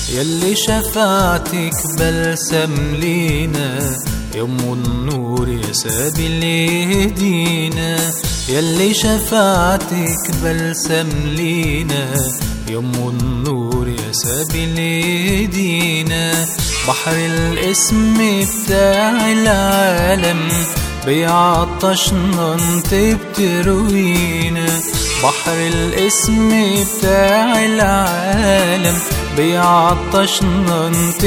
يلي شفاعتك بلسم لينا يوم النور يا سبيل يهدينا يلي شفاعتك بلسم لينا يوم النور يا سبيل يهدينا بحر الاسم بتاع العالم بيعطشنا انت بتروينا بحر الاسم بتاع العالم بيعطشنا انت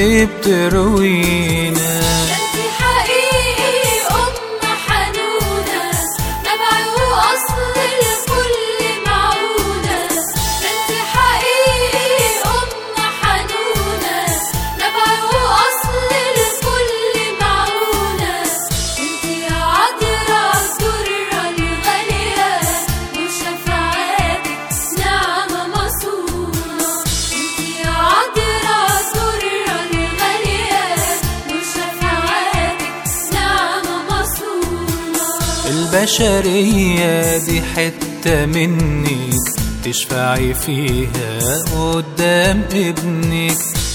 بتروينا انت حقيقي أم حنونة نبع وأصل لكل معونة انت حقيقي أم حنونة نبع وأصل لكل معونة انت يا عذرا الدرة الغالية وشفاعاتك نعمة مصونة انت يا عذرا الدرة الغالية وشفاعاتك نعمة مصونة البشرية دي حتة منك تشفعي فيها قدام ابنك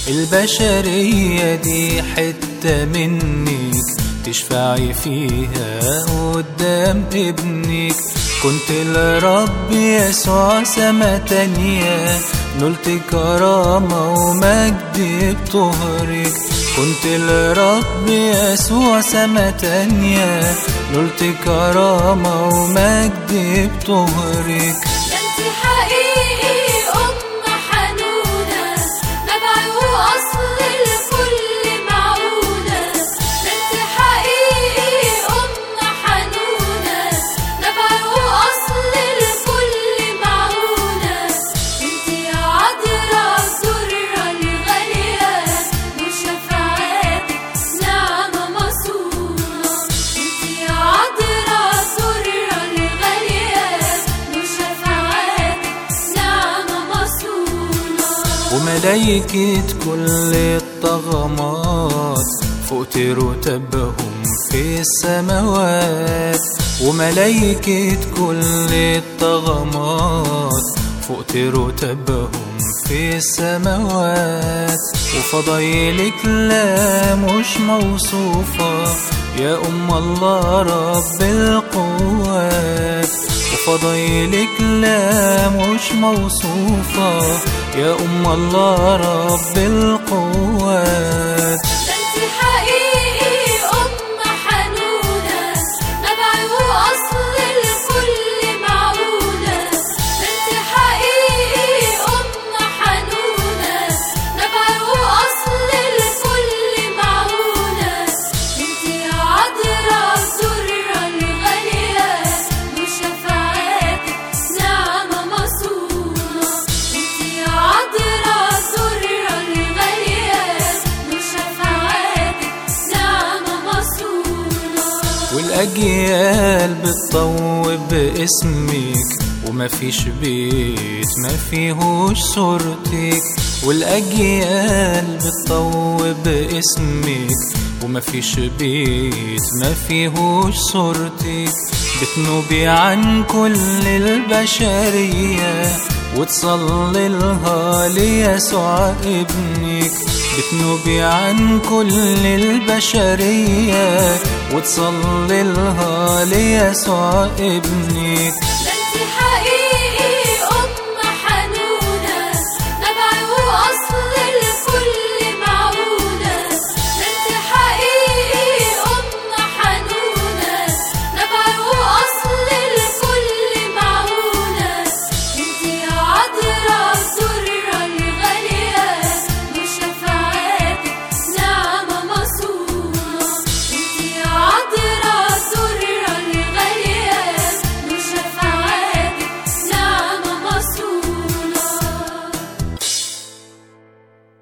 البشرية دي حتة منك تشفعي فيها قدام ابنك كنت لرب يسوع سما تانية نلت كرامة ومجد بطهرك كنت لرب يسوع سما تانية نلت كرامة ومجد بطهرك انت حقيقي أم حنونة نبع وأصل لكل معونة انت حقيقي أم حنونة نبع وأصل لكل معونة انت يا عذرا الدرة الغالية وشفاعاتك نعمة مصونة انت يا عذرا الدرة الغالية وشفاعاتك نعمة مصونة وملايكة كل الطغمات فوق رتبهم في السماوات وملايكة كل الطغمات فوق رتبهم في السماوات وفضايلك لا مش موصوفة يا أم الله رب القوات وفضايلك لا مش موصوفة يا أم الله رب القوات انت حقيقي أم حنونة نبع وأصل لكل معونة انت حقيقي أم حنونة نبع وأصل لكل معونة انت يا عذرا الدرة الغالية وشفاعاتك نعمة مصونة انت يا عذرا الدرة الغالية وشفاعاتك نعمة مصونة والأجيال بتطوب باسمك وما فيش بيت ما فيهوش صورتك والأجيال بتطوب باسمك وما فيش بيت ما فيهوش صورتك بتنوبي عن كل البشرية وتصلي لها ليسوع ابنك بتنوبي عن كل البشرية وتصلي لها ليسوع ابنك